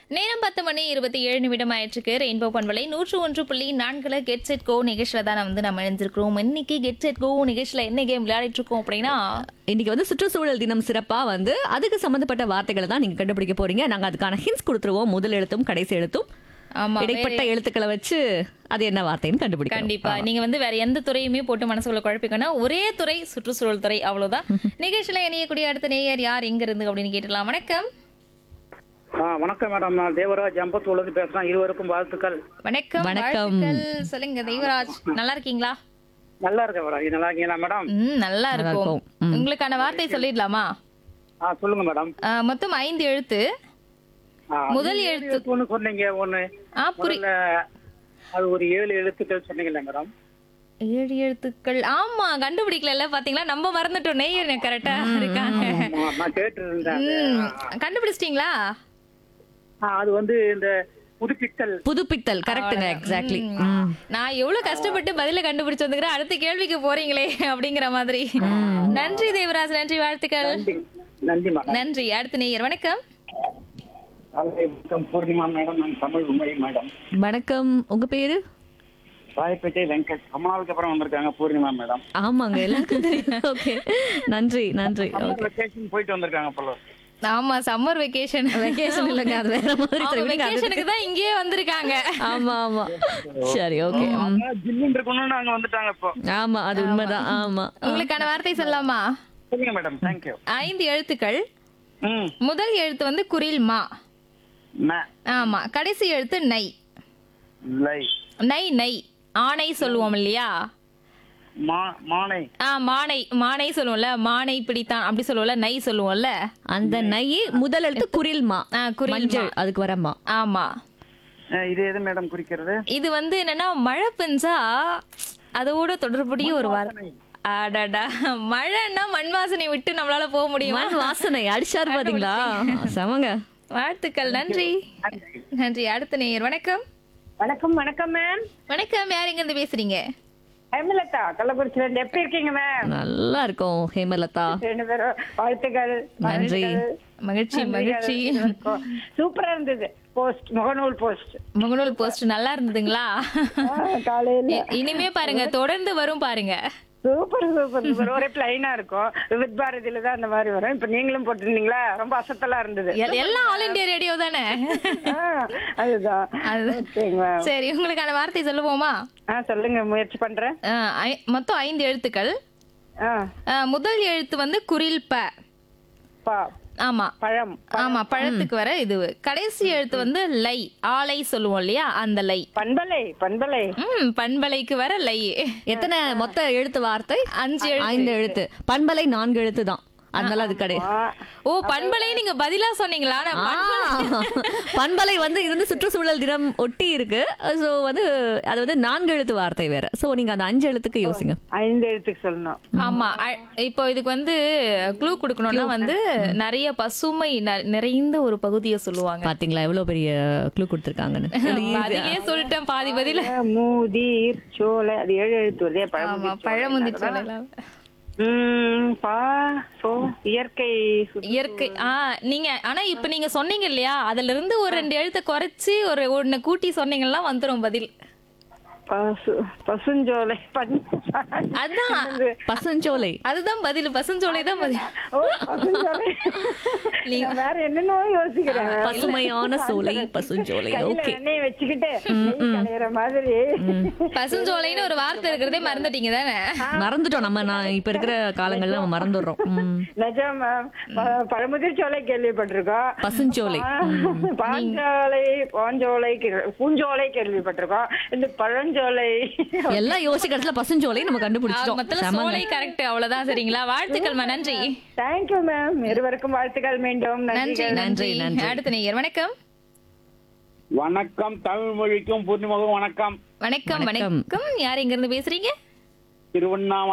நேரம் பத்து மணி இருபத்தி ஏழு நிமிடம் ஆயிடுச்சுக்கு ரெயின்போ பண்பலை நூற்று ஒன்று புள்ளி நான்குல கெட் செட் கோ நிகழ்ச்சியில தான் வந்து நம்ம இணைஞ்சிருக்கிறோம் இன்னைக்கு கெட் செட் கோ நிகழ்ச்சியில என்ன கேம் விளையாடிட்டு இருக்கோம் அப்படின்னா இன்னைக்கு வந்து சுற்றுச்சூழல் தினம் சிறப்பா வந்து அதுக்கு சம்பந்தப்பட்ட வார்த்தைகளை தான் நீங்க கண்டுபிடிக்க போறீங்க நாங்க அதுக்கான ஹின்ஸ் கொடுத்துருவோம் முதல் எழுத்தும் கடைசி எழுத்தும் ஆமா இடைப்பட்ட எழுத்துக்களை வச்சு அது என்ன வார்த்தைன்னு கண்டுபிடிக்கணும் கண்டிப்பா நீங்க வந்து வேற எந்த துறையுமே போட்டு மனசுக்குள்ள குழப்பிக்கணும் ஒரே துறை சுற்றுச்சூழல் துறை அவ்வளவுதான் நிகழ்ச்சியில இணையக்கூடிய அடுத்த நேயர் யார் எங்க இருந்து அப்படின்னு கேட்டலாம் வணக்கம் ஆ வணக்கம் மேடம் நான் தேவராஜ் அம்பத்தூர்லேருந்து பேசுகிறேன் இருவருக்கும் வாழ்த்துக்கள் வணக்கம் வணக்கம். வாழ்த்துக்கள். சொல்லுங்க தெய்வராஜ் நல்லா இருக்கீங்களா நல்லா இருக்கேன் மேடம் இது நல்லா இருக்கீங்களா மேடம் ம் நல்லா இருக்கும் இருக்கும். ம். உங்களுக்கான வார்த்தை சொல்லிடலாமா ஆ சொல்லுங்க மேடம் ஆ, மொத்தம் ஐந்து எழுத்து ஆ, முதல் நீங்க எழுத்து. ஏழு எழுத்துன்னு சொன்னீங்க ஒன்று ஆ புரி முதல்ல அது ஒரு ஏழு எழுத்துக்கள் சொன்னீங்கல்ல மேடம் ஏழு எழுத்துக்கள் ஆமா கண்டுபிடிக்கல பாத்தீங்களா நம்ம மறந்துட்டோம் நேயர் கரெக்டா இருக்காங்க ஆமா, நான் கேட்டு இருந்தேன் ம், கண்டுபிடிச்சிட்டீங்களா அது வந்து இந்த புதுப்பித்தல் புதுப்பித்தல் கரெக்டுங்க எக்ஸாக்ட்லி நான் எவ்வளவு கஷ்டப்பட்டு பதில கண்டுபிடிச்சு வந்துக்கிறேன் அடுத்த கேள்விக்கு போறீங்களே அப்படிங்கிற மாதிரி நன்றி தேவராஜ் நன்றி வாழ்த்துக்கள் நன்றி நன்றி மேடம் நன்றி அடுத்த நேயர் வணக்கம் காலை வணக்கம் பூர்ணிமா மேடம் நான் தமிழ் உண்மை மேடம் வணக்கம் உங்க பேரு ராயப்பேட்டை வெங்கட் கமலாவுக்கு அப்புறம் வந்திருக்காங்க பூர்ணிமா மேடம் ஆமாங்க எல்லாருக்கும் தெரியும் ஓகே நன்றி நன்றி லொகேஷன் போயிட்டு வந்திருக்காங்க போல ஆமா சம்மர் வெக்கேஷன் வெக்கேஷன் இல்லைங்க அது வேற மாதிரி சரி, விடுங்க, அது- வெக்கேஷனுக்கு தான் இங்கேயே வந்திருக்காங்க ஆமா ஆமா சரி ஓகே ஜில்லுன்னு இருக்கணும்னு அங்க வந்துட்டாங்க இப்போ ஆமா அது உண்மைதான் ஆமா உங்களுக்கான வார்த்தை சொல்லலாமா சொல்லுங்க மேடம் தேங்க்யூ ஐந்து எழுத்துக்கள் ம் முதல் எழுத்து வந்து குரில் மா ந ஆமா கடைசி எழுத்து நை லை நை நை ஆணை சொல்லுவோம் இல்லையா மா மானை ஆ மானை மானை சொல்லுவோம்ல மானை பிடித்தான் அப்படி சொல்லுவோம்ல நை சொல்லுவோம்ல அந்த நை முதல் எழுத்து குரில்மா ஆ, குரில் மஞ்சள் அதுக்கு வரமா ஆமா அஹ் இது எது மேடம் குறிக்கிறது இது வந்து என்னன்னா மழை பெஞ்சா அதோட தொடர்புடைய ஒரு வார்த்தை அடடா மழைன்னா மண் வாசனை விட்டு நம்மளால போக முடியுமா மண் வாசனை அடிச்சாரு பாத்தீங்களா செமங்க வாழ்த்துக்கள் நன்றி நன்றி அடுத்த நேயர் வணக்கம் வணக்கம் வணக்கம் மேம் வணக்கம் யார் எங்க இருந்து பேசுறீங்க ஹேமலதா கள்ளக்குறிச்சில இருந்து எப்படி இருக்கீங்க மேம் நல்லா இருக்கும் ஹேமலதா ரெண்டு பேரும் வாழ்த்துக்கள் நன்றி மகிழ்ச்சி மகிழ்ச்சி சூப்பரா இருந்தது போஸ்ட் முகநூல் போஸ்ட் முகநூல் போஸ்ட் நல்லா இருந்ததுங்களா காலையில இ- இனிமே பாருங்க தொடர்ந்து வரும் பாருங்க சூப்பர் சூப்பர் சூப்பர் ஒரே பிளைனா இருக்கும் வித் பாரதியில தான் அந்த மாதிரி வரும் இப்ப நீங்களும் போட்டிருந்தீங்களா ரொம்ப அசத்தலா இருந்தது எல்- எல்லாம் ஆல் இந்தியா ரேடியோ தானே ஆ, அதுதான் அது ஓகேங்க மேம் சரி உங்களுக்கான வார்த்தை சொல்லுவோமா ஆ சொல்லுங்க முயற்சி பண்றேன் ஆ, ஐ- மொத்தம் ஐந்து எழுத்துக்கள் ஆ ஆ, முதல் எழுத்து வந்து குரில் ப பா ஆமா பழம் ஆமா பழத்துக்கு வர இது கடைசி எழுத்து வந்து லை ஆலை சொல்லுவோம் இல்லையா அந்த லை பண்பலை பண்பலை ம் பண்பலைக்கு வர லை எத்தனை மொத்த எழுத்து வார்த்தை அஞ்சு எழுத்து ஐந்து எழுத்து பண்பலை நான்கு எழுத்து தான் அதனால அது கிடையாது ஆ, ஓ பண்பலை நீங்க பதிலா சொன்னீங்களா நான் பண்பலை- பண்பலை வந்து இது வந்து சுற்றுச்சூழல் தினம் ஒட்டி இருக்கு சோ வந்து அது வந்து நான்கு எழுத்து வார்த்தை வேற சோ நீங்க அந்த அஞ்சு எழுத்துக்கு யோசிங்க ஐந்து எழுத்துக்கு சொல்லணும் ஆமா அ- இப்போ இதுக்கு வந்து க்ளூ கொடுக்கணும்னா வந்து நிறைய பசுமை ந- நிறைந்த ஒரு பகுதியை சொல்லுவாங்க பாத்தீங்களா எவ்வளவு பெரிய க்ளூ கொடுத்துருக்காங்கன்னு அதிலே சொல்லிட்டேன் பாதி பதில மூதீர் சோலை அது ஏழு எழுத்து வருதே ஆமா பழம் பழமுந்தி சொல்லலாம் உம் பா சோ இயற்கை சு- இயற்கை ஆ நீங்க ஆனா இப்ப நீங்க சொன்னீங்க இல்லையா அதுல இருந்து ஒரு ரெண்டு எழுத்தை குறைச்சு ஒரு ஒண்ணு கூட்டி சொன்னீங்கன்னா வந்துரும் பதில் பசு பசுஞ்சோலை பஞ் அதான் பசஞ்சோலை அதுதான் பதில் பசுஞ்சோலை தான் பதில் ஓ, பசுஞ்சோலை நான் வேற என்னென்னோ யோசிக்கிறேன் பசுமையான சோலை பசுஞ்சோலை கையில ஓகே எண்ணெயை வச்சுக்கிட்டு நெய் களையிற மாதிரி பசுஞ்சோலைன்னு ஒரு வார்த்தை இருக்கிறதே மறந்துட்டீங்க தானே மறந்துட்டோம் நம்ம நான் இப்ப இருக்கிற காலங்கள்ல நம்ம மறந்துடுறோம் ம். நிஜம் மேம் ப- பழமுதிர் சோலை கேள்விப்பட்டிருக்கோம் பசுஞ்சோலை பா- பாஞ்சோலை பாஞ்சோலை கே- பூஞ்சோலை கேள்விப்பட்டிருக்கோம் இந்த பழஞ்சோலை எல்லாம் யோசிக்க இடத்துல பசுஞ்சோலை நம்ம கண்டுபிடிச்சிட்டோம் மொத்தம் செமங்க. சோலை கரெக்ட் அவ்வளவுதான் சரிங்களா வாழ்த்துக்கள்மா நன்றி தேங்க்யூ மேம் இருவருக்கும் வாழ்த்துக்கள் மீண்டும் நன்றி நன்றிகள் நன்றி நன்றி. அடுத்த நேயர் வணக்கம் வணக்கம் தமிழ் மொழிக்கும் பூர்ணிமாவுக்கும் வணக்கம் வணக்கம் வணக்கம். வணக்கம் யார் எங்க இருந்து பேசுறீங்க திருவண்ணாமலை